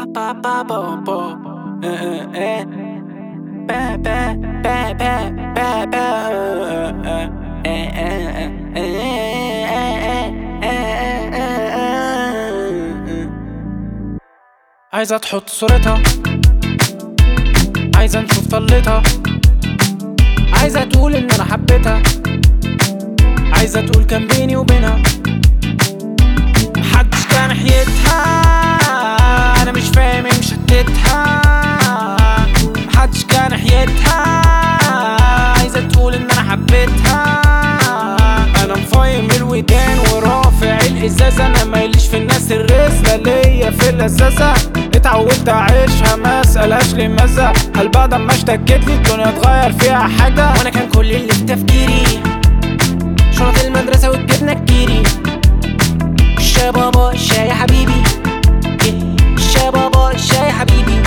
ba ba bo bo. Eh eh eh. Ba ba ba ba ba ba. Eh eh eh eh eh eh eh eh. عايزة تحط صورتها عايزة نشوف طلتها عايزة تقول إن أنا حبيتها عايزة تقول كان بيني وبينها محدش كان ناحيتها أنا مش فاهم إيه مشتتها محدش كان ناحيتها عايزة تقول إن أنا حبيتها أنا مفايم الودان ورافع الإزازة أنا ماليش في الناس الرزلة ليا في اللذاذة اتعودت أعيشها ما أسألهاش ليه مزة هل بعد ما اشتكيت لي الدنيا اتغير فيها حاجة وأنا كان كل اللي في تفكيري شنط المدرسة والجبنة الكيري الشاي بابا الشاي يا حبيبي الشاي بابا الشاي يا حبيبي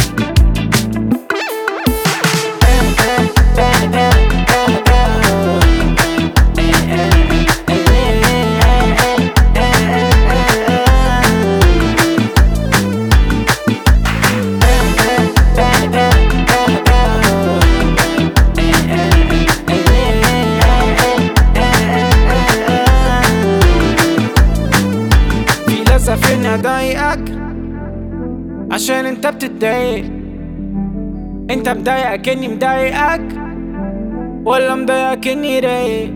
في لسه في اني اضايقك عشان انت بتتضايق انت مضايقك اني مضايقك ولا مضايقك اني رايق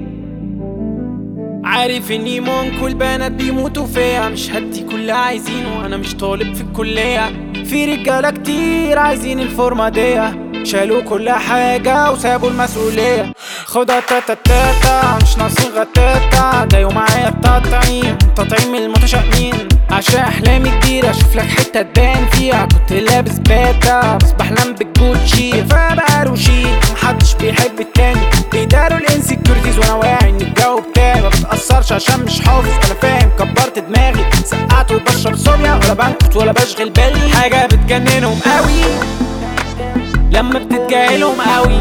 عارف اني ممكن البنات بيموتوا فيا مش هدي كل اللي عايزينه انا مش طالب في الكلية في رجالة كتير عايزين الفورمة دي شالوا كل حاجة وسابوا المسؤولية خدها تاتا تاتا مش ناقصين غتاتا جايوا معايا التطعيم تطعيم المتشائمين عشان احلامي كبيرة اشوف لك حتة تبان فيها كنت لابس باتا بس بحلم بالجوتشي فبقى روشيك محدش بيحب التاني بيداروا الانسكيورتيز وانا واعي ان الجو بتاعي ما بتأثرش عشان مش حافظ انا فاهم كبرت دماغي سقعت وبشرب صوبيا ولا بنكت ولا بشغل بالي حاجة بتجننهم قوي لما بتتجاهلهم قوي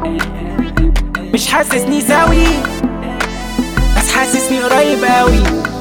مش حاسسني سوي بس حاسسني قريب قوي